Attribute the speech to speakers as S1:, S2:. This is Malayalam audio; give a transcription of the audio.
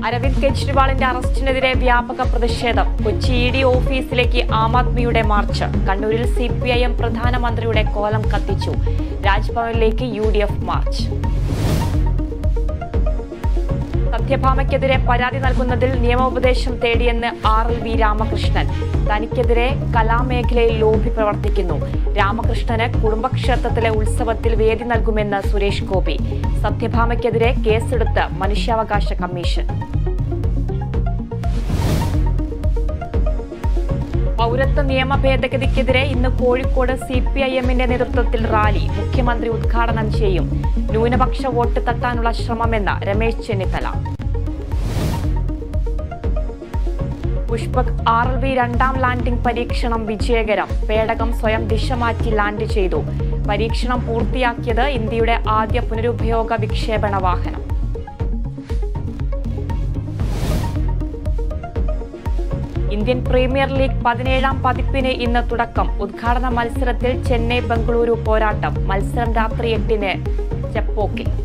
S1: അരവിന്ദ് കെജ്രിവാളിന്റെ അറസ്റ്റിനെതിരെ വ്യാപക പ്രതിഷേധം കൊച്ചി ഇ ഡി ഓഫീസിലേക്ക് ആം ആദ്മിയുടെ മാർച്ച് കണ്ണൂരിൽ സി പി ഐ എം പ്രധാനമന്ത്രിയുടെ കോലം കത്തിച്ചു രാജ്ഭവനിലേക്ക് യു ഡി എഫ് മാർച്ച് സത്യഭാമയ്ക്കെതിരെ പരാതി നൽകുന്നതിൽ നിയമോപദേശം തേടിയെന്ന് ആർ എൽ വി രാമകൃഷ്ണൻ തനിക്കെതിരെ കലാമേഖലയിൽ ലോബി പ്രവർത്തിക്കുന്നു രാമകൃഷ്ണന് കുടുംബക്ഷേത്രത്തിലെ ഉത്സവത്തിൽ വേദി നൽകുമെന്ന് സുരേഷ് ഗോപി സത്യഭാമയ്ക്കെതിരെ കേസെടുത്ത് മനുഷ്യാവകാശ കമ്മീഷൻ പൗരത്വ നിയമ ഭേദഗതിക്കെതിരെ ഇന്ന് കോഴിക്കോട് സി പി ഐ എമ്മിന്റെ നേതൃത്വത്തിൽ റാലി മുഖ്യമന്ത്രി ഉദ്ഘാടനം ചെയ്യും ന്യൂനപക്ഷ വോട്ട് തട്ടാനുള്ള ശ്രമമെന്ന് Ramesh Chennithala Pushpak R L V രണ്ടാം ലാൻഡിംഗ് പരീക്ഷണം വിജയകരം പേടകം സ്വയം ദിശ മാറ്റി ലാൻഡ് ചെയ്തു പരീക്ഷണം പൂർത്തിയാക്കിയത് ഇന്ത്യയുടെ ആദ്യ പുനരുപയോഗ വിക്ഷേപണ വാഹനം ഇന്ത്യൻ പ്രീമിയർ ലീഗ് പതിനേഴാം പതിപ്പിന് ഇന്ന് തുടക്കം ഉദ്ഘാടന മത്സരത്തിൽ ചെന്നൈ ബംഗളൂരു പോരാട്ടം മത്സരം രാത്രി എട്ടിന് ചെപ്പോക്കിൽ